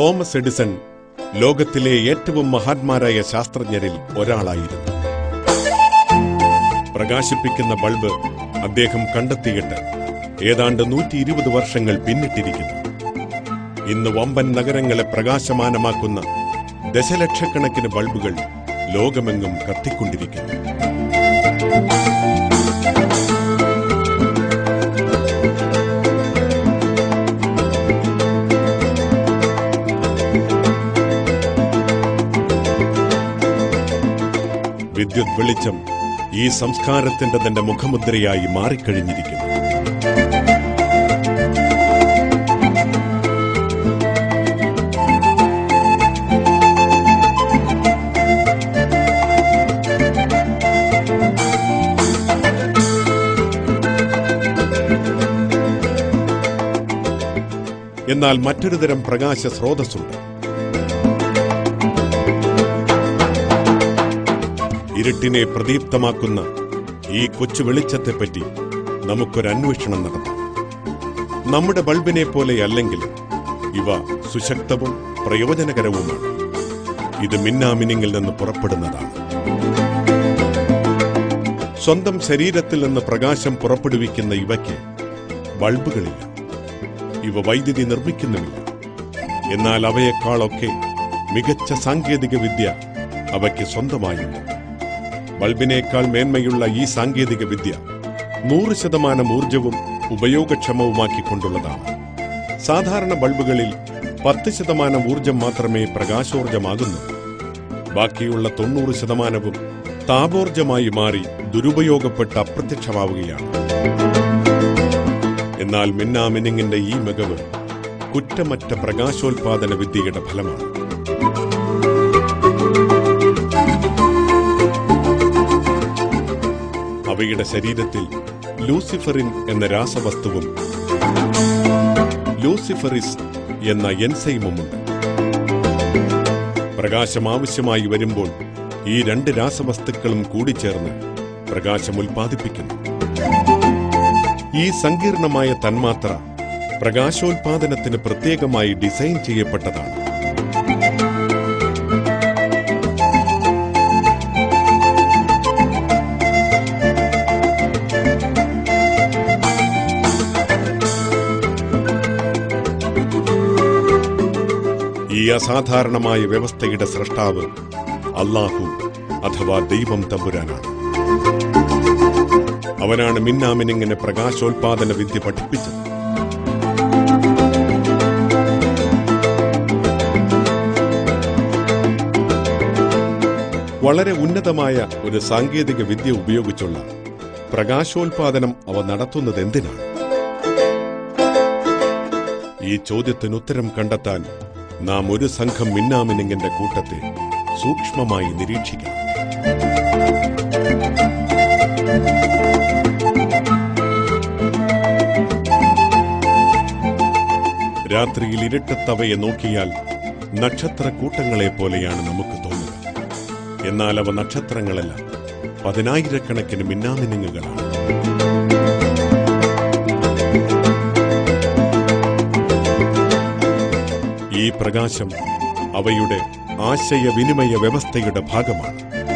Thomas Edison ലോകത്തിലെ ഏറ്റവും മഹാന്മാരായ ശാസ്ത്രജ്ഞരിൽ ഒരാളായിരുന്നു പ്രകാശിപ്പിക്കുന്ന ബൾബ് അദ്ദേഹം കണ്ടെത്തിയിട്ട് ഏതാണ്ട് നൂറ്റി ഇരുപത് വർഷങ്ങൾ പിന്നിട്ടിരിക്കുന്നു ഇന്ന് വമ്പൻ നഗരങ്ങളെ പ്രകാശമാനമാക്കുന്ന ദശലക്ഷക്കണക്കിന് ബൾബുകൾ ലോകമെങ്ങും കത്തിക്കൊണ്ടിരിക്കുന്നു വിദ്യുത് വെളിച്ചം ഈ സംസ്കാരത്തിന്റെ തന്നെ മുഖമുദ്രയായി മാറിക്കഴിഞ്ഞിരിക്കുന്നു എന്നാൽ മറ്റൊരു തരം പ്രകാശ സ്രോതസ്സുണ്ട് ഇരുട്ടിനെ പ്രദീപ്തമാക്കുന്ന ഈ കൊച്ചു വെളിച്ചത്തെപ്പറ്റി നമുക്കൊരു അന്വേഷണം നടത്താം നമ്മുടെ ബൾബിനെ പോലെ അല്ലെങ്കിൽ ഇവ സുശക്തവും പ്രയോജനകരവുമാണ് ഇത് മിന്നാമിനിങ്ങിൽ നിന്ന് പുറപ്പെടുന്നതാണ് സ്വന്തം ശരീരത്തിൽ നിന്ന് പ്രകാശം പുറപ്പെടുവിക്കുന്ന ഇവയ്ക്ക് ബൾബുകളില്ല ഇവ വൈദ്യുതി നിർമ്മിക്കുന്നുമില്ല എന്നാൽ അവയെക്കാളൊക്കെ മികച്ച സാങ്കേതിക വിദ്യ അവയ്ക്ക് സ്വന്തമായുണ്ട് ബൾബിനേക്കാൾ മേന്മയുള്ള ഈ സാങ്കേതിക വിദ്യ നൂറ് ശതമാനം ഊർജവും ഉപയോഗക്ഷമവുമാക്കിക്കൊണ്ടുള്ളതാണ് സാധാരണ ബൾബുകളിൽ പത്ത് ശതമാനം ഊർജം മാത്രമേ പ്രകാശോർജമാകുന്നു ബാക്കിയുള്ള തൊണ്ണൂറ് ശതമാനവും താപോർജമായി മാറി ദുരുപയോഗപ്പെട്ട് അപ്രത്യക്ഷമാവുകയാണ് എന്നാൽ മിന്നാമിനിങ്ങിന്റെ ഈ മികവ് കുറ്റമറ്റ പ്രകാശോൽപാദന വിദ്യയുടെ ഫലമാണ് അവയുടെ ശരീരത്തിൽ ലൂസിഫറിൻ എന്ന രാസവസ്തുവും ലൂസിഫറിസ് എന്ന എൻസൈമുമുണ്ട് പ്രകാശം ആവശ്യമായി വരുമ്പോൾ ഈ രണ്ട് രാസവസ്തുക്കളും കൂടിച്ചേർന്ന് പ്രകാശം ഉൽപ്പാദിപ്പിക്കുന്നു ഈ സങ്കീർണമായ തന്മാത്ര പ്രകാശോൽപാദനത്തിന് പ്രത്യേകമായി ഡിസൈൻ ചെയ്യപ്പെട്ടതാണ് ഈ അസാധാരണമായ വ്യവസ്ഥയുടെ സൃഷ്ടാവ് അള്ളാഹു അഥവാ ദൈവം തമ്പുരാനാണ് അവനാണ് മിന്നാമിനിങ്ങനെ പ്രകാശോൽപാദന വിദ്യ പഠിപ്പിച്ചത് വളരെ ഉന്നതമായ ഒരു സാങ്കേതിക വിദ്യ ഉപയോഗിച്ചുള്ള പ്രകാശോൽപാദനം അവ നടത്തുന്നത് എന്തിനാണ് ഈ ചോദ്യത്തിന് ഉത്തരം കണ്ടെത്താൻ നാം ഒരു സംഘം മിന്നാമിനിങ്ങിന്റെ കൂട്ടത്തെ സൂക്ഷ്മമായി നിരീക്ഷിക്കണം രാത്രിയിൽ ഇരുട്ടത്തവയെ നോക്കിയാൽ നക്ഷത്ര കൂട്ടങ്ങളെ പോലെയാണ് നമുക്ക് തോന്നുക എന്നാൽ അവ നക്ഷത്രങ്ങളല്ല പതിനായിരക്കണക്കിന് മിന്നാമിനുങ്ങുകളാണ് ഈ പ്രകാശം അവയുടെ ആശയവിനിമയ വ്യവസ്ഥയുടെ ഭാഗമാണ്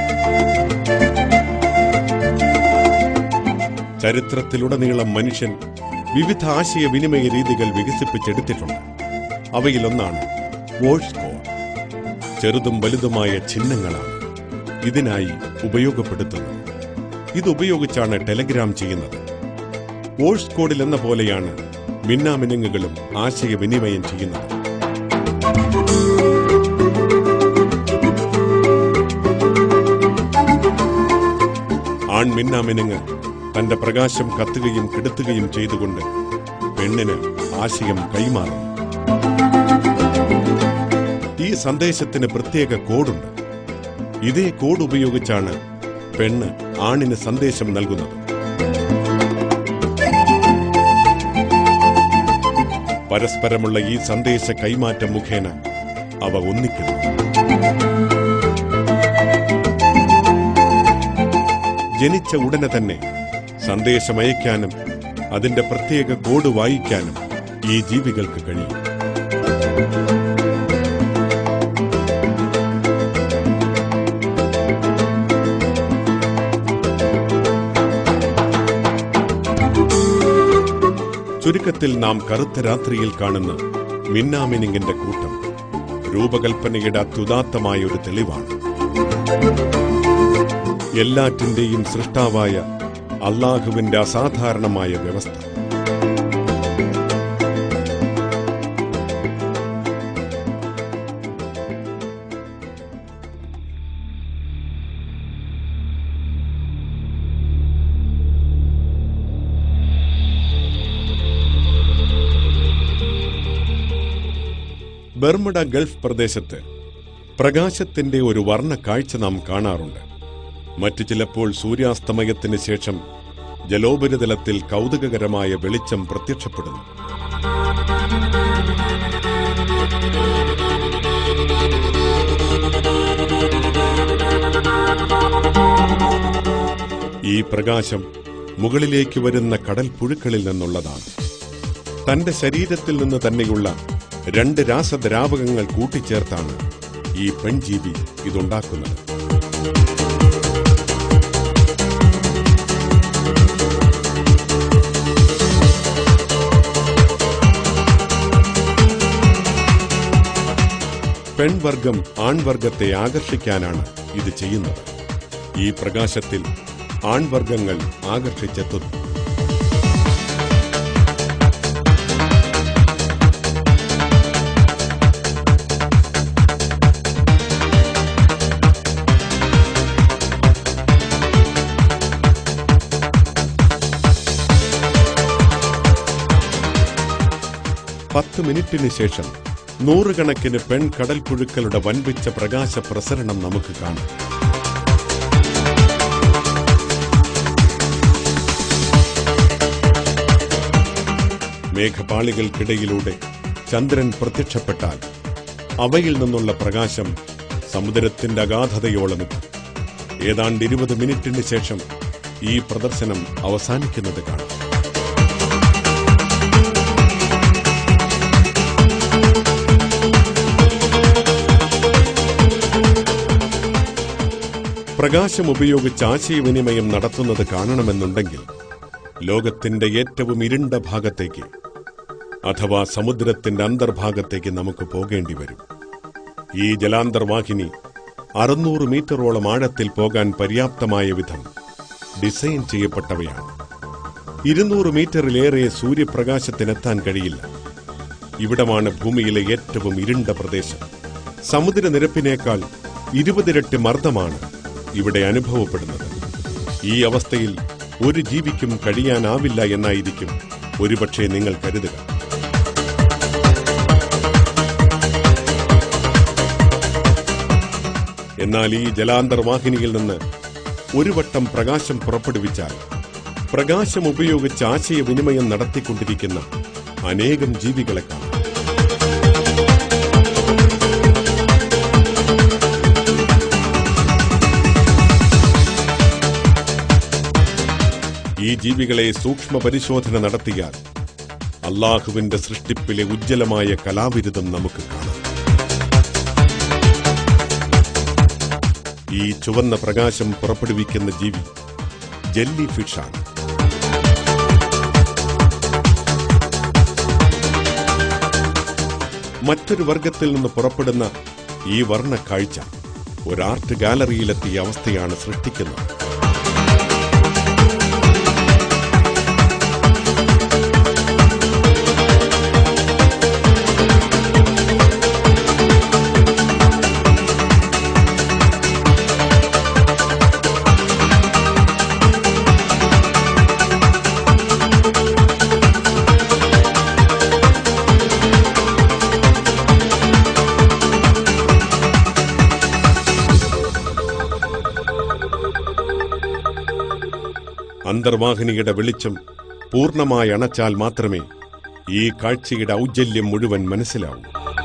ചരിത്രത്തിലുടനീളം മനുഷ്യൻ വിവിധ ആശയവിനിമയ രീതികൾ വികസിപ്പിച്ചെടുത്തിട്ടുണ്ട് അവയിലൊന്നാണ് വോഴ്സ് കോഡ് ചെറുതും വലുതുമായ ചിഹ്നങ്ങളാണ് ഇതിനായി ഉപയോഗപ്പെടുത്തുന്നത് ഇതുപയോഗിച്ചാണ് ടെലഗ്രാം ചെയ്യുന്നത് വോഴ്സ് കോഡിൽ എന്ന പോലെയാണ് മിന്നാമിനുങ്ങുകളും ആശയവിനിമയം ചെയ്യുന്നത് ആൺമിന്നാമിനുങ്ങ് തന്റെ പ്രകാശം കത്തുകയും കെടുത്തുകയും ചെയ്തുകൊണ്ട് പെണ്ണിന് ആശയം കൈമാറും ഈ സന്ദേശത്തിന് പ്രത്യേക കോഡുണ്ട് ഇതേ കോഡ് ഉപയോഗിച്ചാണ് പെണ്ണ് ആണിന് സന്ദേശം നൽകുന്നത് പരസ്പരമുള്ള ഈ സന്ദേശ കൈമാറ്റം മുഖേന അവ ഒന്നിക്കുന്നു ജനിച്ച ഉടനെ തന്നെ സന്ദേശമയക്കാനും അതിന്റെ പ്രത്യേക കോഡ് വായിക്കാനും ഈ ജീവികൾക്ക് കഴിയും ചുരുക്കത്തിൽ നാം കറുത്ത രാത്രിയിൽ കാണുന്ന മിന്നാമിനിങ്ങിന്റെ കൂട്ടം രൂപകൽപ്പനയുടെ അത്യുദാത്തമായ ഒരു തെളിവാണ് എല്ലാറ്റിന്റെയും സൃഷ്ടാവായ അള്ളാഹുവിന്റെ അസാധാരണമായ വ്യവസ്ഥ ബർമുഡ ഗൾഫ് പ്രദേശത്ത് പ്രകാശത്തിന്റെ ഒരു വർണ്ണ കാഴ്ച നാം കാണാറുണ്ട് മറ്റു ചിലപ്പോൾ സൂര്യാസ്തമയത്തിന് ശേഷം ജലോപരിതലത്തിൽ കൗതുകകരമായ വെളിച്ചം പ്രത്യക്ഷപ്പെടുന്നു ഈ പ്രകാശം മുകളിലേക്ക് വരുന്ന കടൽ പുഴുക്കളിൽ നിന്നുള്ളതാണ് തന്റെ ശരീരത്തിൽ നിന്ന് തന്നെയുള്ള രണ്ട് രാസദ്രാവകങ്ങൾ കൂട്ടിച്ചേർത്താണ് ഈ പെൺജീവി ഇതുണ്ടാക്കുന്നത് പെൺവർഗം ആൺവർഗത്തെ ആകർഷിക്കാനാണ് ഇത് ചെയ്യുന്നത് ഈ പ്രകാശത്തിൽ ആൺവർഗങ്ങൾ ആകർഷിച്ചെത്തുന്നു പത്ത് മിനിറ്റിന് ശേഷം നൂറുകണക്കിന് പെൺകടൽ പുഴുക്കളുടെ വൻപിച്ച പ്രകാശ പ്രസരണം നമുക്ക് കാണാം മേഘപാളികൾക്കിടയിലൂടെ ചന്ദ്രൻ പ്രത്യക്ഷപ്പെട്ടാൽ അവയിൽ നിന്നുള്ള പ്രകാശം സമുദ്രത്തിന്റെ അഗാധതയോളമെത്തും ഏതാണ്ട് ഇരുപത് മിനിറ്റിന് ശേഷം ഈ പ്രദർശനം അവസാനിക്കുന്നത് കാണാം പ്രകാശം ഉപയോഗിച്ച് ആശയവിനിമയം നടത്തുന്നത് കാണണമെന്നുണ്ടെങ്കിൽ ലോകത്തിന്റെ ഏറ്റവും ഇരുണ്ട ഭാഗത്തേക്ക് അഥവാ സമുദ്രത്തിന്റെ അന്തർഭാഗത്തേക്ക് നമുക്ക് പോകേണ്ടി വരും ഈ ജലാന്തർവാഹിനി അറുന്നൂറ് മീറ്ററോളം ആഴത്തിൽ പോകാൻ പര്യാപ്തമായ വിധം ഡിസൈൻ ചെയ്യപ്പെട്ടവയാണ് ഇരുന്നൂറ് മീറ്ററിലേറെ സൂര്യപ്രകാശത്തിനെത്താൻ കഴിയില്ല ഇവിടമാണ് ഭൂമിയിലെ ഏറ്റവും ഇരുണ്ട പ്രദേശം സമുദ്രനിരപ്പിനേക്കാൾ ഇരുപതിരട്ടി മർദ്ദമാണ് ഇവിടെ അനുഭവപ്പെടുന്നത് ഈ അവസ്ഥയിൽ ഒരു ജീവിക്കും കഴിയാനാവില്ല എന്നായിരിക്കും ഒരുപക്ഷെ നിങ്ങൾ കരുതുക എന്നാൽ ഈ ജലാന്തർവാഹിനിയിൽ നിന്ന് ഒരു വട്ടം പ്രകാശം പുറപ്പെടുവിച്ചാൽ പ്രകാശം ഉപയോഗിച്ച് ആശയവിനിമയം നടത്തിക്കൊണ്ടിരിക്കുന്ന അനേകം ജീവികളെ കാണാം ഈ ജീവികളെ സൂക്ഷ്മ പരിശോധന നടത്തിയാൽ അള്ളാഹുവിന്റെ സൃഷ്ടിപ്പിലെ ഉജ്ജ്വലമായ കലാവിരുദ്ധം നമുക്ക് കാണാം ഈ ചുവന്ന പ്രകാശം പുറപ്പെടുവിക്കുന്ന ജീവി ജെല്ലി ഫിഷാണ് മറ്റൊരു വർഗത്തിൽ നിന്ന് പുറപ്പെടുന്ന ഈ വർണ്ണ കാഴ്ച ഒരു ആർട്ട് ഗാലറിയിലെത്തിയ അവസ്ഥയാണ് സൃഷ്ടിക്കുന്നത് അന്തർവാഹിനിയുടെ വെളിച്ചം പൂർണ്ണമായി അണച്ചാൽ മാത്രമേ ഈ കാഴ്ചയുടെ ഔജ്ജല്യം മുഴുവൻ മനസ്സിലാവൂ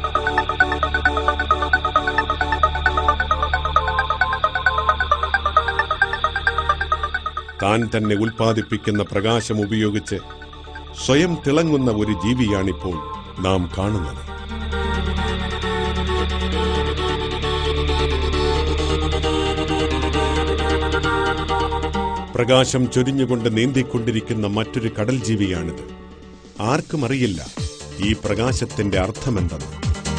താൻ തന്നെ ഉൽപ്പാദിപ്പിക്കുന്ന പ്രകാശം ഉപയോഗിച്ച് സ്വയം തിളങ്ങുന്ന ഒരു ജീവിയാണിപ്പോൾ നാം കാണുന്നത് പ്രകാശം ചൊരിഞ്ഞുകൊണ്ട് നീന്തിക്കൊണ്ടിരിക്കുന്ന മറ്റൊരു കടൽ ജീവിയാണിത് ആർക്കും അറിയില്ല ഈ പ്രകാശത്തിന്റെ അർത്ഥമെന്തെന്ന്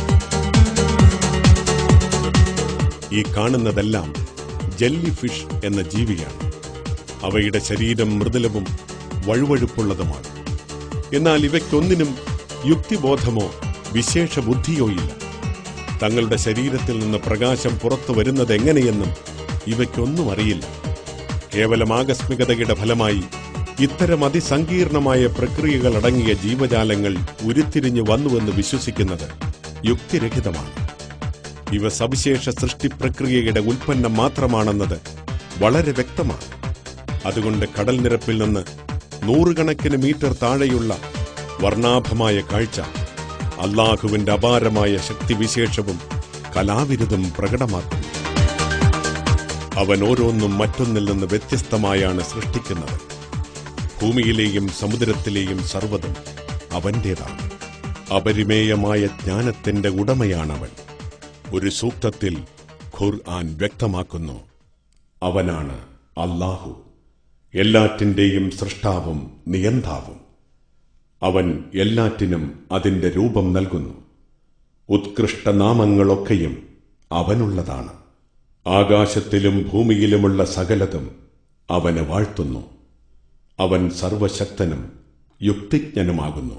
ഈ കാണുന്നതെല്ലാം ജെല്ലി ഫിഷ് എന്ന ജീവിയാണ് അവയുടെ ശരീരം മൃദുലവും വഴുവഴുപ്പുള്ളതുമാണ് എന്നാൽ ഇവയ്ക്കൊന്നിനും യുക്തിബോധമോ വിശേഷ ബുദ്ധിയോ ഇല്ല തങ്ങളുടെ ശരീരത്തിൽ നിന്ന് പ്രകാശം പുറത്തു വരുന്നത് എങ്ങനെയെന്നും ഇവയ്ക്കൊന്നും അറിയില്ല കേവലം ആകസ്മികതയുടെ ഫലമായി ഇത്തരം അതിസങ്കീർണമായ പ്രക്രിയകൾ അടങ്ങിയ ജീവജാലങ്ങൾ ഉരുത്തിരിഞ്ഞു വന്നുവെന്ന് വിശ്വസിക്കുന്നത് യുക്തിരഹിതമാണ് ഇവ സവിശേഷ സൃഷ്ടി പ്രക്രിയയുടെ ഉൽപ്പന്നം മാത്രമാണെന്നത് വളരെ വ്യക്തമാണ് അതുകൊണ്ട് കടൽ നിരപ്പിൽ നിന്ന് നൂറുകണക്കിന് മീറ്റർ താഴെയുള്ള വർണ്ണാഭമായ കാഴ്ച അള്ളാഹുവിന്റെ അപാരമായ ശക്തിവിശേഷവും കലാവിരുതും പ്രകടമാക്കുന്നു അവൻ ഓരോന്നും മറ്റൊന്നിൽ നിന്ന് വ്യത്യസ്തമായാണ് സൃഷ്ടിക്കുന്നത് ഭൂമിയിലെയും സമുദ്രത്തിലെയും സർവ്വതും അവന്റേതാണ് അപരിമേയമായ ജ്ഞാനത്തിന്റെ ഉടമയാണവൻ ഒരു സൂക്തത്തിൽ ഖുർആൻ വ്യക്തമാക്കുന്നു അവനാണ് അല്ലാഹു എല്ലാറ്റിന്റെയും സൃഷ്ടാവും നിയന്താവും അവൻ എല്ലാറ്റിനും അതിന്റെ രൂപം നൽകുന്നു ഉത്കൃഷ്ട നാമങ്ങളൊക്കെയും അവനുള്ളതാണ് ആകാശത്തിലും ഭൂമിയിലുമുള്ള സകലതും അവന് വാഴ്ത്തുന്നു അവൻ സർവശക്തനും യുക്തിജ്ഞനുമാകുന്നു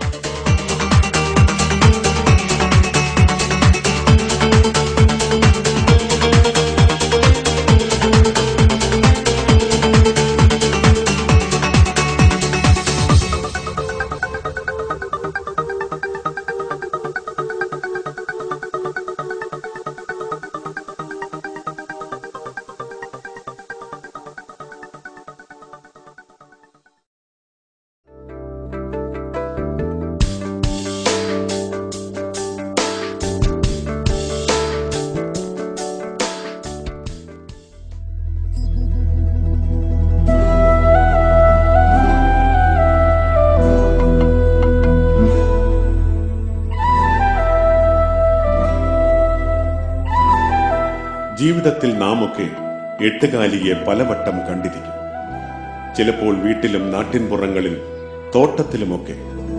ജീവിതത്തിൽ നാമൊക്കെ എട്ടുകാലിയെ പലവട്ടം കണ്ടിരിക്കും ചിലപ്പോൾ വീട്ടിലും നാട്ടിൻപുറങ്ങളിൽ തോട്ടത്തിലുമൊക്കെ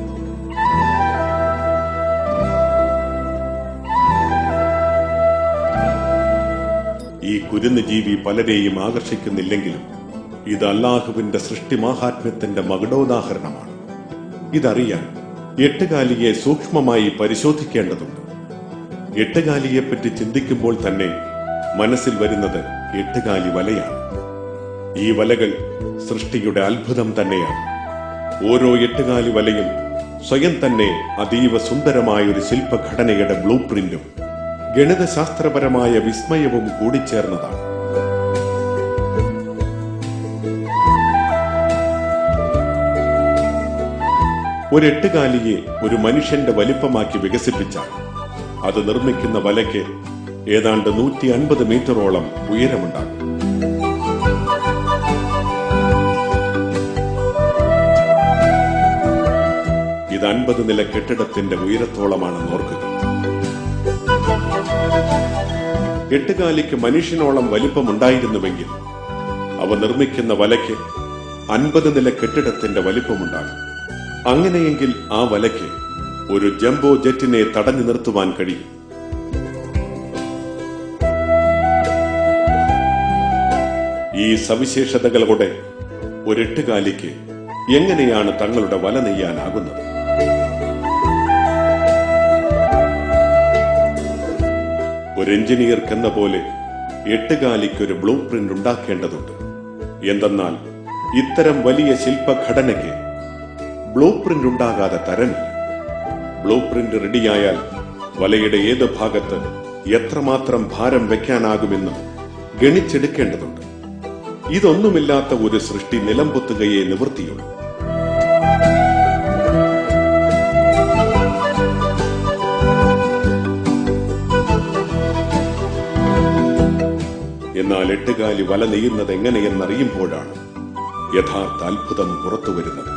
ഈ കുരുന്ന് ജീവി പലരെയും ആകർഷിക്കുന്നില്ലെങ്കിലും ഇത് അല്ലാഹുവിന്റെ സൃഷ്ടിമാഹാത്മ്യത്തിന്റെ മകുടോദാഹരണമാണ് ഇതറിയാൻ എട്ടുകാലിയെ സൂക്ഷ്മമായി പരിശോധിക്കേണ്ടതുണ്ട് എട്ടുകാലിയെപ്പറ്റി ചിന്തിക്കുമ്പോൾ തന്നെ മനസ്സിൽ വരുന്നത് എട്ടുകാലി വലയാണ് ഈ വലകൾ സൃഷ്ടിയുടെ അത്ഭുതം തന്നെയാണ് ഓരോ എട്ടുകാലി വലയും സ്വയം തന്നെ അതീവ സുന്ദരമായ ഒരു ശില്പഘടനയുടെ ബ്ലൂ പ്രിന്റും ഗണിതശാസ്ത്രപരമായ വിസ്മയവും കൂടിച്ചേർന്നതാണ് ഒരു എട്ടുകാലിയെ ഒരു മനുഷ്യന്റെ വലിപ്പമാക്കി വികസിപ്പിച്ചാൽ അത് നിർമ്മിക്കുന്ന വലയ്ക്ക് ഏതാണ്ട് നൂറ്റി അൻപത് മീറ്ററോളം ഉയരമുണ്ടാകും ഇത് അൻപത് നില കെട്ടിടത്തിന്റെ ഉയരത്തോളമാണെന്ന് ഓർക്കുക എട്ടുകാലിക്ക് മനുഷ്യനോളം വലിപ്പമുണ്ടായിരുന്നുവെങ്കിൽ അവ നിർമ്മിക്കുന്ന വലയ്ക്ക് അൻപത് നില കെട്ടിടത്തിന്റെ വലിപ്പമുണ്ടാകും അങ്ങനെയെങ്കിൽ ആ വലയ്ക്ക് ഒരു ജംബോ ജെറ്റിനെ തടഞ്ഞു നിർത്തുവാൻ കഴിയും ഈ സവിശേഷതകളോടെ ഒരെട്ടുകാലിക്ക് എങ്ങനെയാണ് തങ്ങളുടെ വല നെയ്യാനാകുന്നത് ഒരു എഞ്ചിനീയർക്കെന്ന പോലെ എട്ടുകാലിക്കൊരു ബ്ലൂ പ്രിന്റ് ഉണ്ടാക്കേണ്ടതുണ്ട് എന്തെന്നാൽ ഇത്തരം വലിയ ശില്പഘടനയ്ക്ക് ബ്ലൂ പ്രിന്റ് ഉണ്ടാകാതെ തരമില്ല ബ്ലൂ പ്രിന്റ് റെഡിയായാൽ വലയുടെ ഏത് ഭാഗത്ത് എത്രമാത്രം ഭാരം വെക്കാനാകുമെന്ന് ഗണിച്ചെടുക്കേണ്ടതുണ്ട് ഇതൊന്നുമില്ലാത്ത ഒരു സൃഷ്ടി നിലംപൊത്തുകയെ നിവൃത്തിയുള്ളൂ എന്നാൽ എട്ടുകാലി വല നെയ്യുന്നത് എങ്ങനെയെന്നറിയുമ്പോഴാണ് യഥാർത്ഥ അത്ഭുതം പുറത്തുവരുന്നത്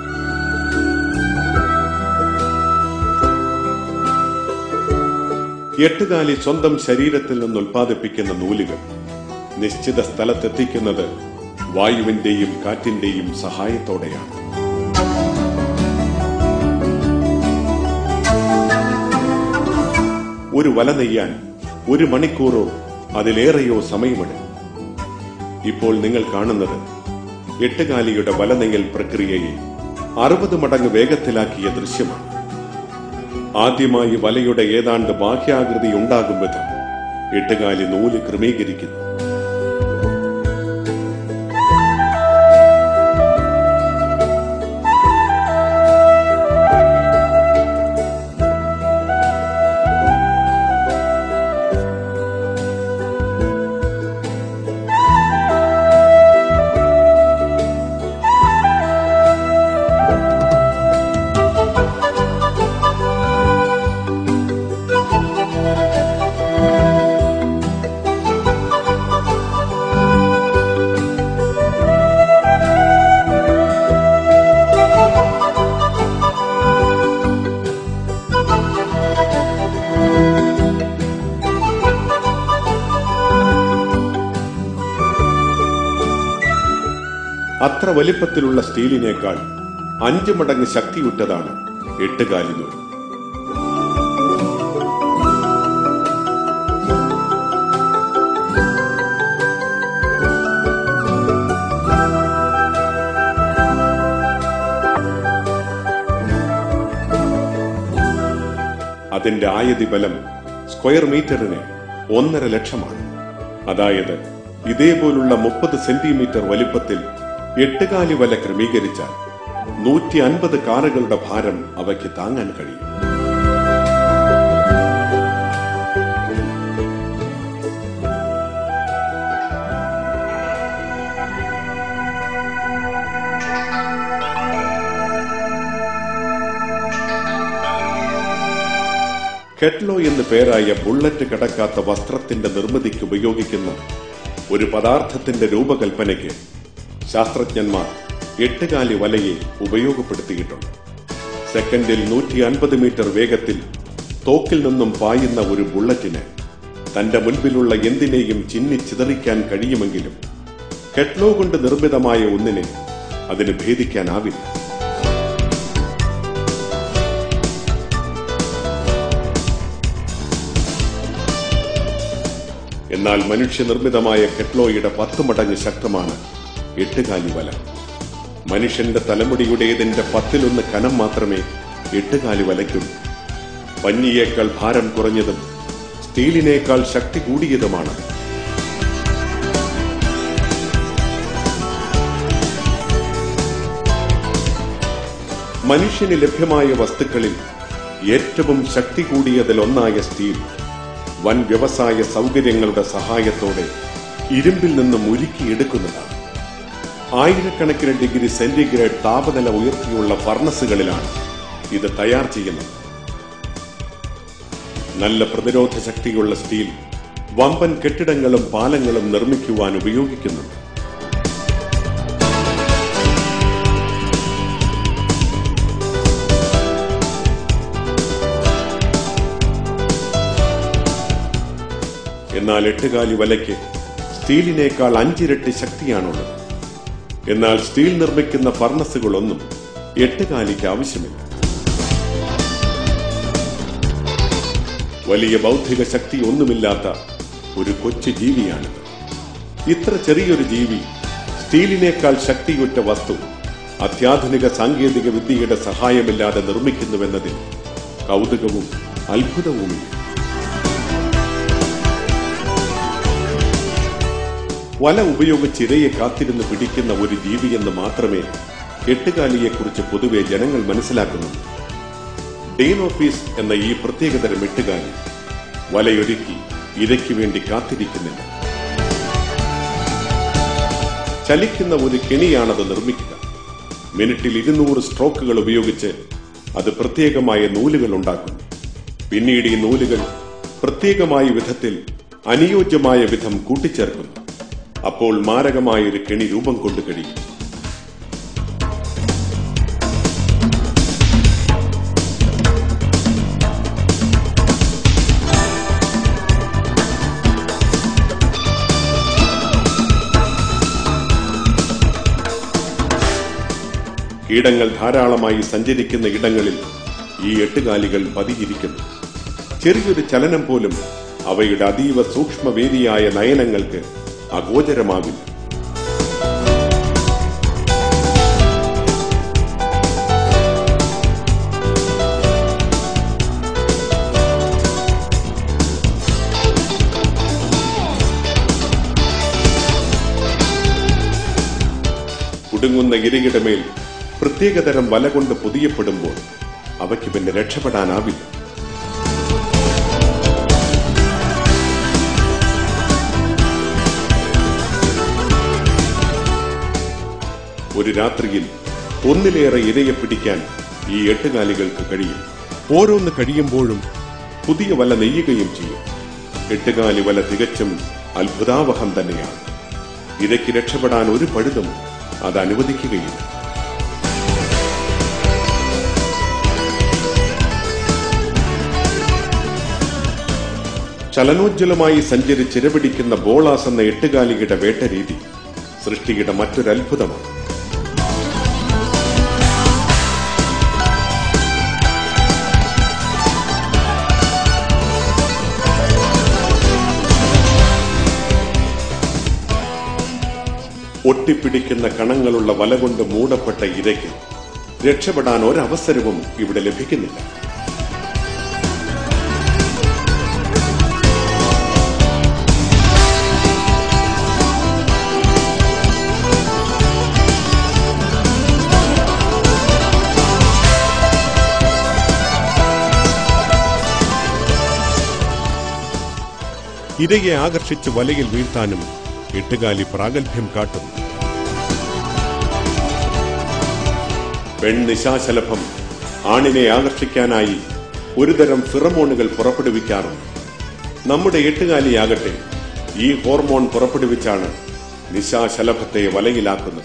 എട്ടുകാലി സ്വന്തം ശരീരത്തിൽ നിന്ന് ഉൽപ്പാദിപ്പിക്കുന്ന നൂലുകൾ നിശ്ചിത സ്ഥലത്തെത്തിക്കുന്നത് വായുവിന്റെയും കാറ്റിന്റെയും സഹായത്തോടെയാണ് ഒരു വല നെയ്യാൻ ഒരു മണിക്കൂറോ അതിലേറെയോ സമയമെടുക്കും ഇപ്പോൾ നിങ്ങൾ കാണുന്നത് എട്ടുകാലിയുടെ വല നെയ്യൽ പ്രക്രിയയെ അറുപത് മടങ്ങ് വേഗത്തിലാക്കിയ ദൃശ്യമാണ് ആദ്യമായി വലയുടെ ഏതാണ്ട് ബാഹ്യാകൃതി ഉണ്ടാകും വിധം എട്ടുകാലി നൂല് ക്രമീകരിക്കുന്നു അത്ര വലിപ്പത്തിലുള്ള സ്റ്റീലിനേക്കാൾ അഞ്ചു മടങ്ങ് ശക്തിയുറ്റതാണ് എട്ടുകാലി നൂൽ അതിന്റെ ആയതി ബലം സ്ക്വയർ മീറ്ററിന് ഒന്നര ലക്ഷമാണ് അതായത് ഇതേപോലുള്ള മുപ്പത് സെന്റിമീറ്റർ വലിപ്പത്തിൽ എട്ടുകാലി വല ക്രമീകരിച്ചാൽ നൂറ്റി അൻപത് കാറുകളുടെ ഭാരം അവയ്ക്ക് താങ്ങാൻ കഴിയും കെറ്റ്ലോ എന്ന് പേരായ ബുള്ളറ്റ് കടക്കാത്ത വസ്ത്രത്തിന്റെ നിർമ്മിതിക്ക് ഉപയോഗിക്കുന്ന ഒരു പദാർത്ഥത്തിന്റെ രൂപകൽപ്പനയ്ക്ക് ശാസ്ത്രജ്ഞന്മാർ എട്ടുകാലി വലയെ ഉപയോഗപ്പെടുത്തിയിട്ടുണ്ട് സെക്കൻഡിൽ നൂറ്റി അൻപത് മീറ്റർ വേഗത്തിൽ തോക്കിൽ നിന്നും പായുന്ന ഒരു ബുള്ളറ്റിന് തന്റെ മുൻപിലുള്ള എന്തിനേയും ചിന്നി ചിതറിക്കാൻ കഴിയുമെങ്കിലും കെട്ലോ കൊണ്ട് നിർമ്മിതമായ ഒന്നിനെ അതിന് ഭേദിക്കാനാവില്ല എന്നാൽ മനുഷ്യനിർമ്മിതമായ കെട്ലോയുടെ പത്ത് മടങ്ങ് ശക്തമാണ് എട്ടുകാലി വല മനുഷ്യന്റെ തലമുടിയുടേതിന്റെ പത്തിലൊന്ന് കനം മാത്രമേ എട്ടുകാലി വലയ്ക്കുള്ളൂ പഞ്ഞിയേക്കാൾ ഭാരം കുറഞ്ഞതും സ്റ്റീലിനേക്കാൾ ശക്തി കൂടിയതുമാണ് മനുഷ്യന് ലഭ്യമായ വസ്തുക്കളിൽ ഏറ്റവും ശക്തി കൂടിയതിലൊന്നായ സ്റ്റീൽ വൻ വ്യവസായ സൗകര്യങ്ങളുടെ സഹായത്തോടെ ഇരുമ്പിൽ നിന്നും ഉരുക്കിയെടുക്കുന്നതാണ് ആയിരക്കണക്കിന് ഡിഗ്രി സെന്റിഗ്രേഡ് താപനില ഉയർത്തിയുള്ള ഫർണസുകളിലാണ് ഇത് തയ്യാർ ചെയ്യുന്നത് നല്ല പ്രതിരോധ ശക്തിയുള്ള സ്റ്റീൽ വമ്പൻ കെട്ടിടങ്ങളും പാലങ്ങളും നിർമ്മിക്കുവാൻ ഉപയോഗിക്കുന്നുണ്ട് എന്നാൽ എട്ടുകാലി വലയ്ക്ക് സ്റ്റീലിനേക്കാൾ അഞ്ചിരട്ടി ശക്തിയാണുള്ളത് എന്നാൽ സ്റ്റീൽ നിർമ്മിക്കുന്ന ഫർണസുകളൊന്നും എട്ടുകാലിക്ക് ആവശ്യമില്ല വലിയ ബൗദ്ധിക ശക്തി ഒന്നുമില്ലാത്ത ഒരു കൊച്ചു ജീവിയാണിത് ഇത്ര ചെറിയൊരു ജീവി സ്റ്റീലിനേക്കാൾ ശക്തിയുറ്റ വസ്തു അത്യാധുനിക സാങ്കേതിക വിദ്യയുടെ സഹായമില്ലാതെ നിർമ്മിക്കുന്നുവെന്നതിൽ കൗതുകവും അത്ഭുതവുമില്ല വല ഉപയോഗിച്ച് ഇരയെ കാത്തിരുന്ന് പിടിക്കുന്ന ഒരു ജീവിയെന്ന് മാത്രമേ എട്ടുകാലിയെക്കുറിച്ച് പൊതുവെ ജനങ്ങൾ മനസ്സിലാക്കുന്നുള്ളൂ ഡെയിനോഫീസ് എന്ന ഈ പ്രത്യേകതരം എട്ടുകാലി വലയൊരുക്കി ഇരയ്ക്ക് വേണ്ടി കാത്തിരിക്കുന്നില്ല ചലിക്കുന്ന ഒരു കെണിയാണത് നിർമ്മിക്കുക മിനിറ്റിൽ ഇരുന്നൂറ് സ്ട്രോക്കുകൾ ഉപയോഗിച്ച് അത് പ്രത്യേകമായ നൂലുകൾ ഉണ്ടാക്കുന്നു പിന്നീട് ഈ നൂലുകൾ പ്രത്യേകമായ വിധത്തിൽ അനുയോജ്യമായ വിധം കൂട്ടിച്ചേർക്കുന്നു അപ്പോൾ മാരകമായ ഒരു കെണി രൂപം കൊണ്ട് കഴിയും കീടങ്ങൾ ധാരാളമായി സഞ്ചരിക്കുന്ന ഇടങ്ങളിൽ ഈ എട്ടുകാലികൾ പതിയിരിക്കുന്നു ചെറിയൊരു ചലനം പോലും അവയുടെ അതീവ സൂക്ഷ്മവേദിയായ നയനങ്ങൾക്ക് അഗോചരമാവില്ല കുടുങ്ങുന്ന ഇരയുടെ മേൽ പ്രത്യേകതരം വല കൊണ്ട് പൊതിയപ്പെടുമ്പോൾ അവയ്ക്ക് പിന്നെ രക്ഷപ്പെടാനാവില്ല ഒരു രാത്രിയിൽ ഒന്നിലേറെ ഇരയെ പിടിക്കാൻ ഈ എട്ടുകാലികൾക്ക് കഴിയും ഓരോന്ന് കഴിയുമ്പോഴും പുതിയ വല നെയ്യുകയും ചെയ്യും എട്ടുകാലി വല തികച്ചും അത്ഭുതാവഹം തന്നെയാണ് ഇരയ്ക്ക് രക്ഷപ്പെടാൻ ഒരു പഴുതും അത് അനുവദിക്കുകയില്ല ചലനോജ്വലമായി സഞ്ചരിച്ചിരപിടിക്കുന്ന ബോളാസ് എന്ന എട്ടുകാലിയുടെ വേട്ടരീതി സൃഷ്ടിയുടെ മറ്റൊരു അത്ഭുതമാണ് ഒട്ടിപ്പിടിക്കുന്ന കണങ്ങളുള്ള വല കൊണ്ട് മൂടപ്പെട്ട ഇരയ്ക്ക് രക്ഷപ്പെടാൻ ഒരവസരവും ഇവിടെ ലഭിക്കുന്നില്ല ഇരയെ ആകർഷിച്ച് വലയിൽ വീഴ്ത്താനും എട്ടുകാലി പ്രാഗൽഭ്യം കാട്ടുന്നു പെൺനിശാശലഭം ആണിനെ ആകർഷിക്കാനായി ഒരുതരം ഫിറമോണുകൾ പുറപ്പെടുവിക്കാറുണ്ട് നമ്മുടെ എട്ടുകാലിയാകട്ടെ ഈ ഹോർമോൺ പുറപ്പെടുവിച്ചാണ് നിശാശലഭത്തെ വലയിലാക്കുന്നത്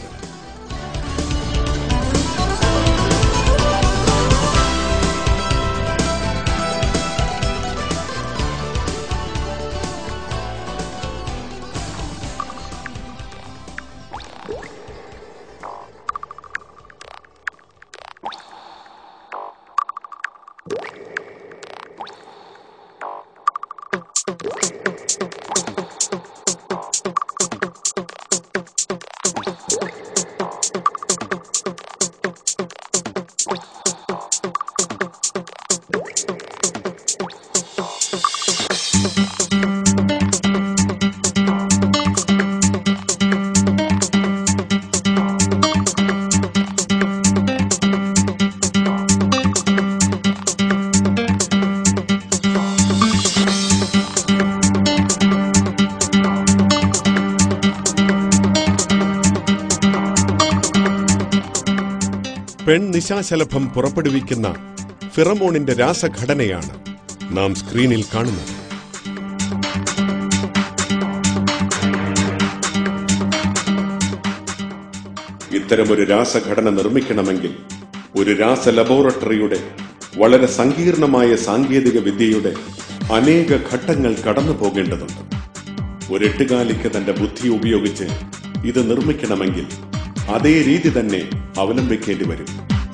പെൺനിശാശലഭം പുറപ്പെടുവിക്കുന്ന ഫിറമോണിന്റെ രാസഘടനയാണ് നാം സ്ക്രീനിൽ കാണുന്നത് ഇത്തരമൊരു രാസഘടന നിർമ്മിക്കണമെങ്കിൽ ഒരു രാസ ലബോറട്ടറിയുടെ വളരെ സങ്കീർണമായ സാങ്കേതിക വിദ്യയുടെ അനേക ഘട്ടങ്ങൾ കടന്നു പോകേണ്ടതുണ്ട് ഒരു എട്ടുകാലിക്ക് തന്റെ ബുദ്ധി ഉപയോഗിച്ച് ഇത് നിർമ്മിക്കണമെങ്കിൽ അതേ രീതി തന്നെ അവലംബിക്കേണ്ടി വരും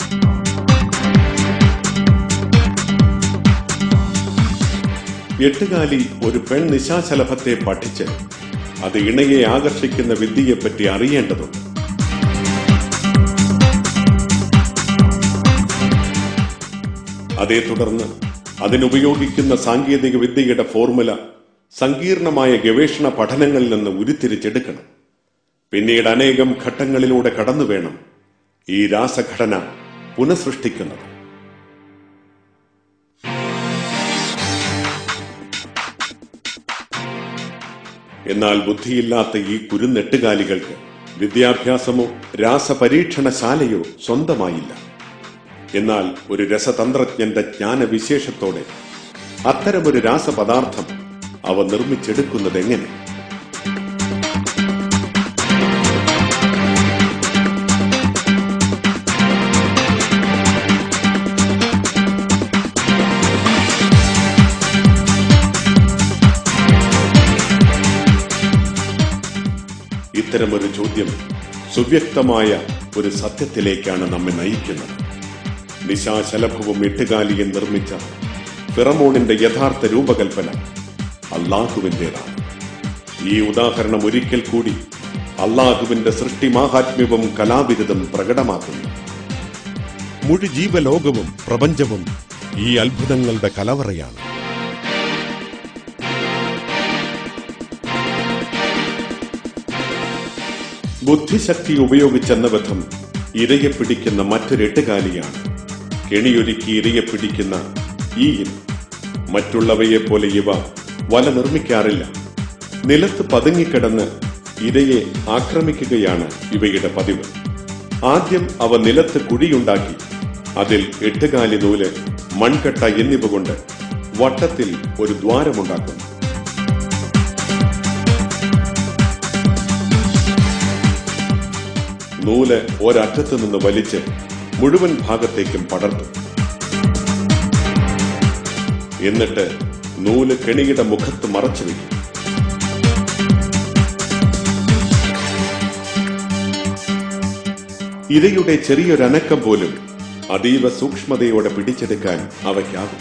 എട്ടുകാലി ഒരു പെൺ നിശാശലഭത്തെ പഠിച്ച് അത് ഇണയെ ആകർഷിക്കുന്ന വിദ്യയെപ്പറ്റി അറിയേണ്ടതുണ്ട് അതേ തുടർന്ന് അതിനുപയോഗിക്കുന്ന സാങ്കേതിക വിദ്യയുടെ ഫോർമുല സങ്കീർണമായ ഗവേഷണ പഠനങ്ങളിൽ നിന്ന് ഉരുത്തിരിച്ചെടുക്കണം പിന്നീട് അനേകം ഘട്ടങ്ങളിലൂടെ കടന്നു വേണം ഈ രാസഘടന പുനഃസൃഷ്ടിക്കുന്നത് എന്നാൽ ബുദ്ധിയില്ലാത്ത ഈ കുരുന്നെട്ടുകാലികൾക്ക് വിദ്യാഭ്യാസമോ രാസപരീക്ഷണശാലയോ സ്വന്തമായില്ല എന്നാൽ ഒരു രസതന്ത്രജ്ഞന്റെ ജ്ഞാനവിശേഷത്തോടെ അത്തരമൊരു രാസപദാർത്ഥം അവ നിർമ്മിച്ചെടുക്കുന്നത് എങ്ങനെ ഇത്തരമൊരു ചോദ്യം സുവ്യക്തമായ ഒരു സത്യത്തിലേക്കാണ് നമ്മെ നയിക്കുന്നത് നിശാശലഭവും എട്ടുകാലിയും നിർമ്മിച്ച ഫിറമോണിന്റെ യഥാർത്ഥ രൂപകൽപ്പന അള്ളാഹുവിന്റേതാണ് ഈ ഉദാഹരണം ഒരിക്കൽ കൂടി അള്ളാഹുവിന്റെ സൃഷ്ടി മാഹാത്മ്യവും കലാവിരുദ്ധം പ്രകടമാക്കുന്നു മുഴു ജീവലോകവും പ്രപഞ്ചവും ഈ അത്ഭുതങ്ങളുടെ കലവറയാണ് ബുദ്ധിശക്തി ഉപയോഗിച്ചെന്ന വിധം ഇരയെ പിടിക്കുന്ന മറ്റൊരു എട്ടുകാലിയാണ് കെണിയൊരുക്കി ഇരയെ പിടിക്കുന്ന ഈ ഇനം മറ്റുള്ളവയെ പോലെ ഇവ വല നിർമ്മിക്കാറില്ല നിലത്ത് പതുങ്ങിക്കിടന്ന് ഇരയെ ആക്രമിക്കുകയാണ് ഇവയുടെ പതിവ് ആദ്യം അവ നിലത്ത് കുഴിയുണ്ടാക്കി അതിൽ എട്ടുകാലി നൂല് മൺകട്ട എന്നിവ കൊണ്ട് വട്ടത്തിൽ ഒരു ദ്വാരമുണ്ടാക്കുന്നു നൂല് ഒരറ്റത്ത് നിന്ന് വലിച്ച് മുഴുവൻ ഭാഗത്തേക്കും പടർത്തും എന്നിട്ട് നൂല് കെണിയുടെ മുഖത്ത് മറച്ചു വയ്ക്കും ഇരയുടെ ചെറിയൊരനക്കം പോലും അതീവ സൂക്ഷ്മതയോടെ പിടിച്ചെടുക്കാൻ അവയ്ക്കാകും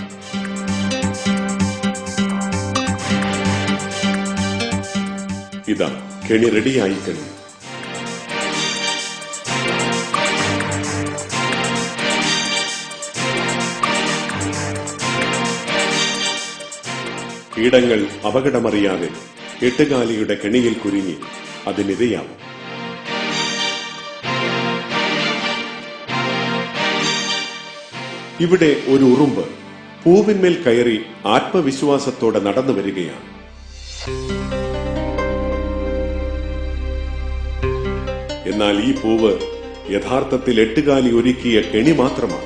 ഇതാ കെണി റെഡിയായി കഴിഞ്ഞു കീടങ്ങൾ അപകടമറിയാതെ എട്ടുകാലിയുടെ കെണിയിൽ കുരുങ്ങി അതിനിരയാവും ഇവിടെ ഒരു ഉറുമ്പ് പൂവിന്മേൽ കയറി ആത്മവിശ്വാസത്തോടെ നടന്നു വരികയാണ് എന്നാൽ ഈ പൂവ് യഥാർത്ഥത്തിൽ എട്ടുകാലി ഒരുക്കിയ കെണി മാത്രമാണ്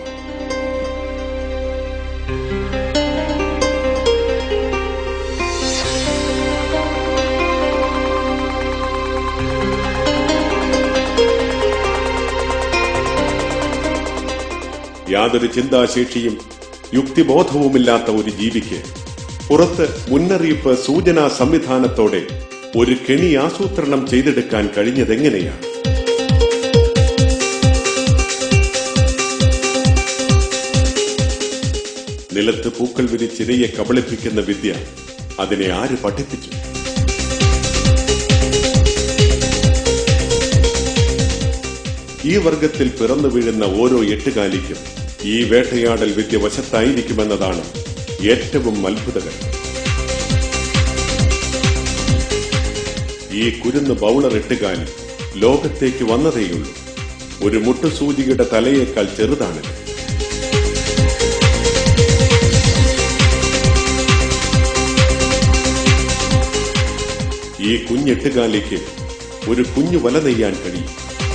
യാതൊരു ചിന്താശേഷിയും യുക്തിബോധവുമില്ലാത്ത ഒരു ജീവിക്ക് പുറത്ത് മുന്നറിയിപ്പ് സൂചനാ സംവിധാനത്തോടെ ഒരു കെണി ആസൂത്രണം ചെയ്തെടുക്കാൻ കഴിഞ്ഞതെങ്ങനെയാണ് നിലത്ത് പൂക്കൾ വിരിച്ചിരയെ കബളിപ്പിക്കുന്ന വിദ്യ അതിനെ ആര് പഠിപ്പിച്ചു ഈ വർഗത്തിൽ പിറന്നു വീഴുന്ന ഓരോ എട്ടുകാലിക്കും ഈ വേട്ടയാടൽ വിദ്യ വശത്തായിരിക്കുമെന്നതാണ് ഏറ്റവും അത്ഭുതകരം ഈ കുരുന്ന് ബൗളർ എട്ടുകാലി ലോകത്തേക്ക് വന്നതേയുള്ളൂ ഒരു മുട്ടുസൂചിയുടെ തലയേക്കാൾ ചെറുതാണിത് ഈ കുഞ്ഞെട്ടുകാലിക്ക് ഒരു കുഞ്ഞു വല നെയ്യാൻ കഴിയും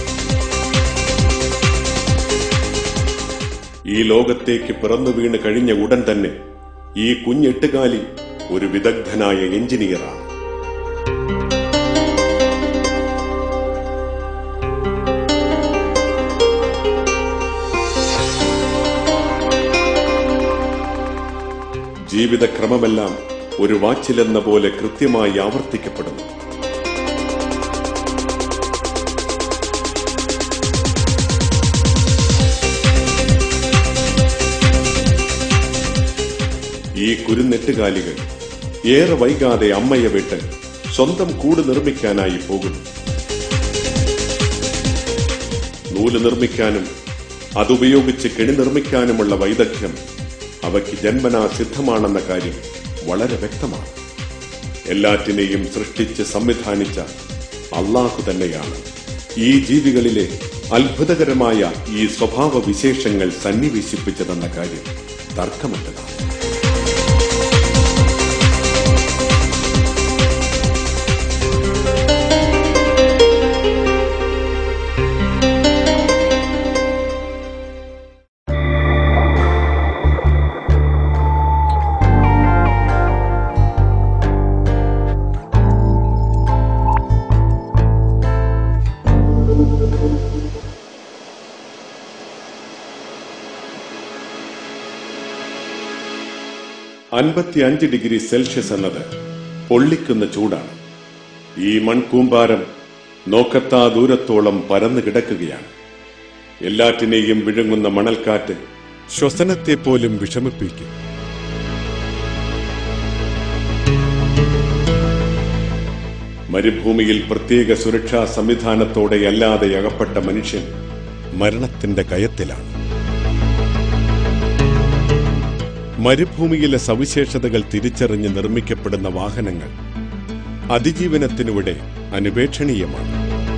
ഈ ലോകത്തേക്ക് പിറന്നു വീണ് കഴിഞ്ഞ ഉടൻ തന്നെ ഈ കുഞ്ഞെട്ടുകാലി ഒരു വിദഗ്ധനായ എഞ്ചിനീയറാണ് ജീവിതക്രമമെല്ലാം ഒരു വാച്ചിലെന്ന പോലെ കൃത്യമായി ആവർത്തിക്കപ്പെടുന്നു ഈ കുരുന്നെട്ടുകാലികൾ ഏറെ വൈകാതെ അമ്മയെ വിട്ട് സ്വന്തം കൂട് നിർമ്മിക്കാനായി പോകുന്നു നൂല് നിർമ്മിക്കാനും അതുപയോഗിച്ച് കെണി നിർമ്മിക്കാനുമുള്ള വൈദഗ്ധ്യം അവയ്ക്ക് ജന്മനാ സിദ്ധമാണെന്ന കാര്യം വളരെ വ്യക്തമാണ് എല്ലാറ്റിനെയും സൃഷ്ടിച്ച് സംവിധാനിച്ച അള്ളാഹു തന്നെയാണ് ഈ ജീവികളിലെ അത്ഭുതകരമായ ഈ സ്വഭാവ വിശേഷങ്ങൾ സന്നിവേശിപ്പിച്ചതെന്ന കാര്യം തർക്കമറ്റതാണ് അൻപത്തിയഞ്ച് ഡിഗ്രി സെൽഷ്യസ് എന്നത് പൊള്ളിക്കുന്ന ചൂടാണ് ഈ മൺകൂമ്പാരം നോക്കത്താ ദൂരത്തോളം പരന്നു കിടക്കുകയാണ് എല്ലാറ്റിനെയും വിഴുങ്ങുന്ന മണൽക്കാറ്റ് ശ്വസനത്തെ പോലും വിഷമിപ്പിക്കും മരുഭൂമിയിൽ പ്രത്യേക സുരക്ഷാ സംവിധാനത്തോടെ അല്ലാതെ അകപ്പെട്ട മനുഷ്യൻ മരണത്തിന്റെ കയത്തിലാണ് മരുഭൂമിയിലെ സവിശേഷതകൾ തിരിച്ചറിഞ്ഞ് നിർമ്മിക്കപ്പെടുന്ന വാഹനങ്ങൾ അതിജീവനത്തിനിവിടെ അനുപേക്ഷണീയമാണ്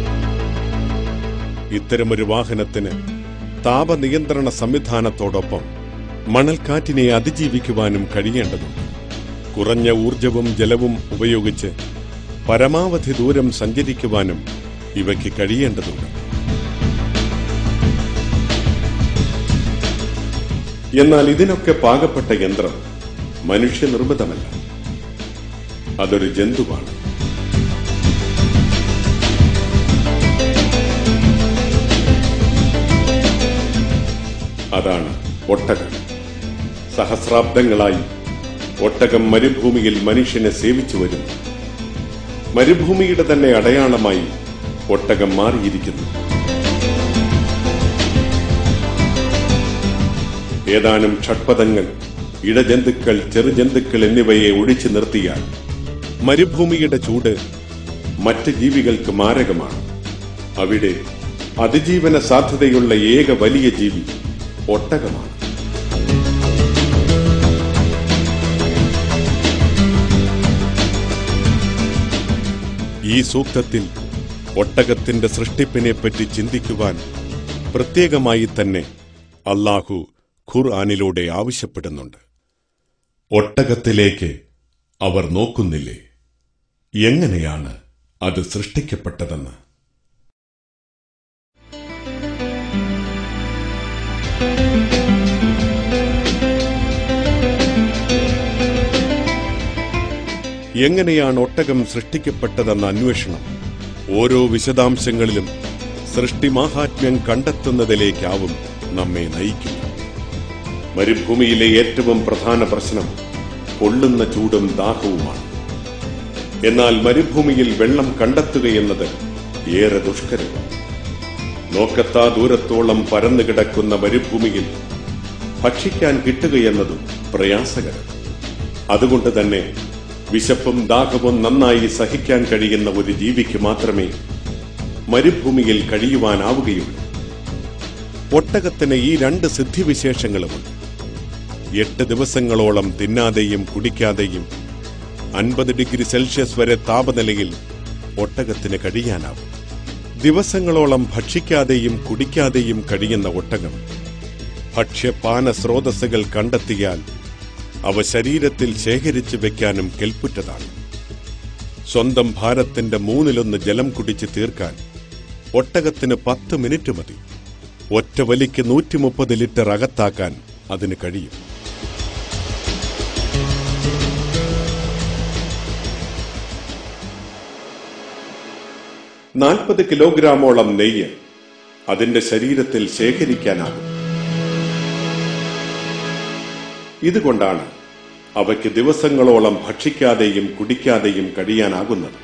ഇത്തരമൊരു വാഹനത്തിന് താപനിയന്ത്രണ സംവിധാനത്തോടൊപ്പം മണൽക്കാറ്റിനെ അതിജീവിക്കുവാനും കഴിയേണ്ടതുണ്ട് കുറഞ്ഞ ഊർജവും ജലവും ഉപയോഗിച്ച് പരമാവധി ദൂരം സഞ്ചരിക്കുവാനും ഇവയ്ക്ക് കഴിയേണ്ടതുണ്ട് എന്നാൽ ഇതിനൊക്കെ പാകപ്പെട്ട യന്ത്രം മനുഷ്യനിർമ്മിതമല്ല അതൊരു ജന്തുവാണ് അതാണ് ഒട്ടകം സഹസ്രാബ്ദങ്ങളായി ഒട്ടകം മരുഭൂമിയിൽ മനുഷ്യനെ സേവിച്ചു വരുന്നു മരുഭൂമിയുടെ തന്നെ അടയാളമായി ഒട്ടകം മാറിയിരിക്കുന്നു ഏതാനും ഷഡ്പദങ്ങൾ ഇടജന്തുക്കൾ ചെറുജന്തുക്കൾ എന്നിവയെ ഒഴിച്ചു നിർത്തിയാൽ മരുഭൂമിയുടെ ചൂട് മറ്റ് ജീവികൾക്ക് മാരകമാണ് അവിടെ അതിജീവന സാധ്യതയുള്ള ഏക വലിയ ജീവി ഒട്ടകമാണ് ഈ സൂക്തത്തിൽ ഒട്ടകത്തിന്റെ സൃഷ്ടിപ്പിനെപ്പറ്റി ചിന്തിക്കുവാൻ പ്രത്യേകമായി തന്നെ അള്ളാഹു ഖുർആാനിലൂടെ ആവശ്യപ്പെടുന്നുണ്ട് ഒട്ടകത്തിലേക്ക് അവർ നോക്കുന്നില്ലേ എങ്ങനെയാണ് അത് സൃഷ്ടിക്കപ്പെട്ടതെന്ന് എങ്ങനെയാണ് ഒട്ടകം സൃഷ്ടിക്കപ്പെട്ടതെന്ന അന്വേഷണം ഓരോ വിശദാംശങ്ങളിലും സൃഷ്ടിമാഹാത്മ്യം കണ്ടെത്തുന്നതിലേക്കാവും നമ്മെ നയിക്കുക മരുഭൂമിയിലെ ഏറ്റവും പ്രധാന പ്രശ്നം പൊള്ളുന്ന ചൂടും ദാഹവുമാണ് എന്നാൽ മരുഭൂമിയിൽ വെള്ളം കണ്ടെത്തുകയെന്നത് ഏറെ ദുഷ്കരമാണ് നോക്കത്താ ദൂരത്തോളം പരന്നു കിടക്കുന്ന മരുഭൂമിയിൽ ഭക്ഷിക്കാൻ കിട്ടുകയെന്നതും പ്രയാസകരം അതുകൊണ്ട് തന്നെ വിശപ്പും ദാഹവും നന്നായി സഹിക്കാൻ കഴിയുന്ന ഒരു ജീവിക്ക് മാത്രമേ മരുഭൂമിയിൽ കഴിയുവാനാവുകയുള്ളൂ ഒട്ടകത്തിന് ഈ രണ്ട് സിദ്ധിവിശേഷങ്ങളുമുണ്ട് എട്ട് ദിവസങ്ങളോളം തിന്നാതെയും കുടിക്കാതെയും അൻപത് ഡിഗ്രി സെൽഷ്യസ് വരെ താപനിലയിൽ ഒട്ടകത്തിന് കഴിയാനാവും ദിവസങ്ങളോളം ഭക്ഷിക്കാതെയും കുടിക്കാതെയും കഴിയുന്ന ഒട്ടകം ഭക്ഷ്യപാന സ്രോതസ്സുകൾ കണ്ടെത്തിയാൽ അവ ശരീരത്തിൽ ശേഖരിച്ചു വെക്കാനും കെൽപ്പുറ്റതാണ് സ്വന്തം ഭാരത്തിന്റെ മൂന്നിലൊന്ന് ജലം കുടിച്ച് തീർക്കാൻ ഒട്ടകത്തിന് പത്ത് മിനിറ്റ് മതി ഒറ്റ വലിക്ക് നൂറ്റി മുപ്പത് ലിറ്റർ അകത്താക്കാൻ അതിന് കഴിയും നാൽപ്പത് കിലോഗ്രാമോളം നെയ്യ് അതിന്റെ ശരീരത്തിൽ ശേഖരിക്കാനാകും ഇതുകൊണ്ടാണ് അവയ്ക്ക് ദിവസങ്ങളോളം ഭക്ഷിക്കാതെയും കുടിക്കാതെയും കഴിയാനാകുന്നത്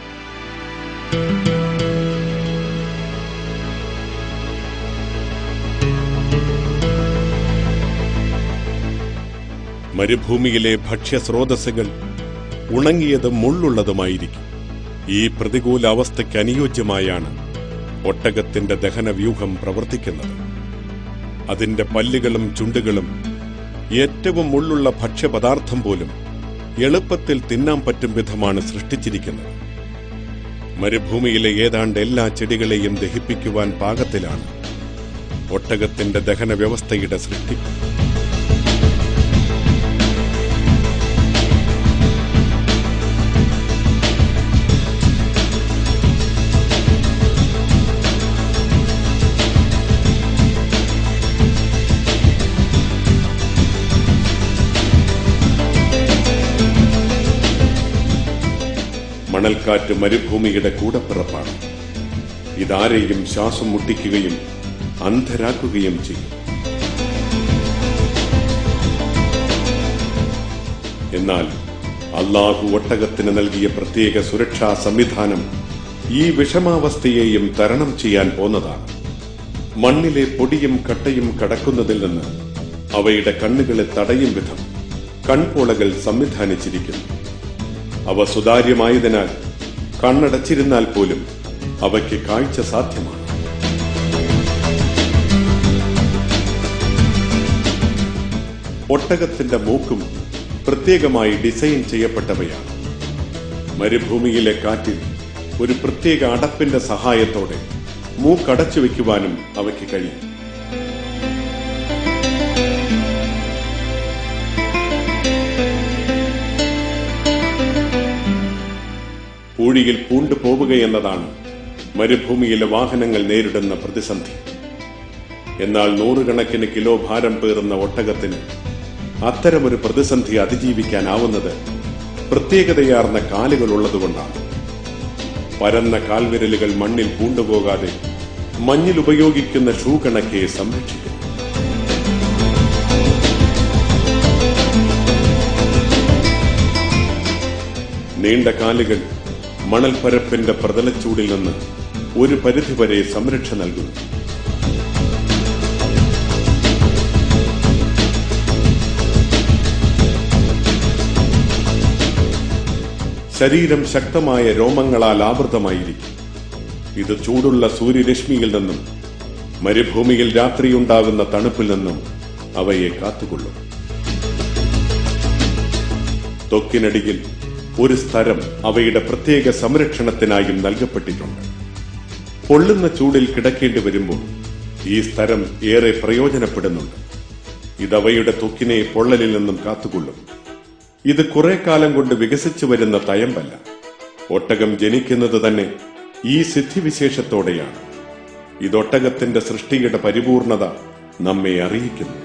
മരുഭൂമിയിലെ ഭക്ഷ്യസ്രോതസ്സുകൾ ഉണങ്ങിയതും മുള്ളുള്ളതുമായിരിക്കും ഈ പ്രതികൂല അവസ്ഥയ്ക്ക് അനുയോജ്യമായാണ് ഒട്ടകത്തിന്റെ ദഹനവ്യൂഹം പ്രവർത്തിക്കുന്നത് അതിന്റെ പല്ലുകളും ചുണ്ടുകളും ഏറ്റവും മുള്ളുള്ള ഭക്ഷ്യപദാർത്ഥം പോലും എളുപ്പത്തിൽ തിന്നാൻ പറ്റും വിധമാണ് സൃഷ്ടിച്ചിരിക്കുന്നത് മരുഭൂമിയിലെ ഏതാണ്ട് എല്ലാ ചെടികളെയും ദഹിപ്പിക്കുവാൻ പാകത്തിലാണ് ഒട്ടകത്തിന്റെ ദഹന വ്യവസ്ഥയുടെ സൃഷ്ടി മണൽക്കാറ്റ് മരുഭൂമിയുടെ കൂടപ്പിറപ്പാണ് ഇതാരെയും ശ്വാസം മുട്ടിക്കുകയും അന്ധരാക്കുകയും ചെയ്യും എന്നാൽ അള്ളാഹു ഒട്ടകത്തിന് നൽകിയ പ്രത്യേക സുരക്ഷാ സംവിധാനം ഈ വിഷമാവസ്ഥയെയും തരണം ചെയ്യാൻ പോന്നതാണ് മണ്ണിലെ പൊടിയും കട്ടയും കടക്കുന്നതിൽ നിന്ന് അവയുടെ കണ്ണുകളെ തടയും വിധം കൺപോളകൾ സംവിധാനിച്ചിരിക്കുന്നു അവ സുതാര്യമായതിനാൽ കണ്ണടച്ചിരുന്നാൽ പോലും അവയ്ക്ക് കാഴ്ച സാധ്യമാണ് ഒട്ടകത്തിന്റെ മൂക്കും പ്രത്യേകമായി ഡിസൈൻ ചെയ്യപ്പെട്ടവയാണ് മരുഭൂമിയിലെ കാറ്റിൽ ഒരു പ്രത്യേക അടപ്പിന്റെ സഹായത്തോടെ മൂക്കടച്ചു വെക്കുവാനും അവയ്ക്ക് കഴിയും പൂഴിയിൽ പൂണ്ടുപോവുകയെന്നതാണ് മരുഭൂമിയിലെ വാഹനങ്ങൾ നേരിടുന്ന പ്രതിസന്ധി എന്നാൽ നൂറുകണക്കിന് കിലോ ഭാരം പേറുന്ന ഒട്ടകത്തിന് അത്തരമൊരു പ്രതിസന്ധി അതിജീവിക്കാനാവുന്നത് പ്രത്യേകതയാർന്ന കാലുകൾ ഉള്ളതുകൊണ്ടാണ് പരന്ന കാൽവിരലുകൾ മണ്ണിൽ പൂണ്ടുപോകാതെ മഞ്ഞിൽ ഉപയോഗിക്കുന്ന ഷൂ കണക്കെ സംരക്ഷിക്കുന്നു നീണ്ട കാലുകൾ മണൽപ്പരപ്പിന്റെ പ്രതലച്ചൂടിൽ നിന്ന് ഒരു പരിധിവരെ സംരക്ഷ നൽകുന്നു ശരീരം ശക്തമായ രോമങ്ങളാൽ ആവൃതമായിരിക്കും ഇത് ചൂടുള്ള സൂര്യരശ്മിയിൽ നിന്നും മരുഭൂമിയിൽ രാത്രിയുണ്ടാകുന്ന തണുപ്പിൽ നിന്നും അവയെ കാത്തുകൊള്ളും ത്വക്കിനടിയിൽ ഒരു സ്ഥലം അവയുടെ പ്രത്യേക സംരക്ഷണത്തിനായും നൽകപ്പെട്ടിട്ടുണ്ട് പൊള്ളുന്ന ചൂടിൽ കിടക്കേണ്ടി വരുമ്പോൾ ഈ സ്ഥലം ഏറെ പ്രയോജനപ്പെടുന്നുണ്ട് ഇതവയുടെ ത്വക്കിനെ പൊള്ളലിൽ നിന്നും കാത്തുകൊള്ളും ഇത് കുറെ കാലം കൊണ്ട് വികസിച്ചു വരുന്ന തയമ്പല്ല ഒട്ടകം ജനിക്കുന്നത് തന്നെ ഈ സിദ്ധിവിശേഷത്തോടെയാണ് ഇതൊട്ടകത്തിന്റെ സൃഷ്ടിയുടെ പരിപൂർണത നമ്മെ അറിയിക്കുന്നു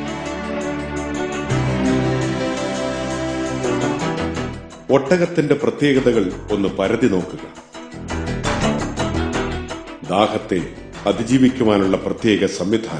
ഒട്ടകത്തിന്റെ പ്രത്യേകതകൾ ഒന്ന് പരതി നോക്കുക ദാഹത്തെ അതിജീവിക്കുവാനുള്ള പ്രത്യേക സംവിധാനം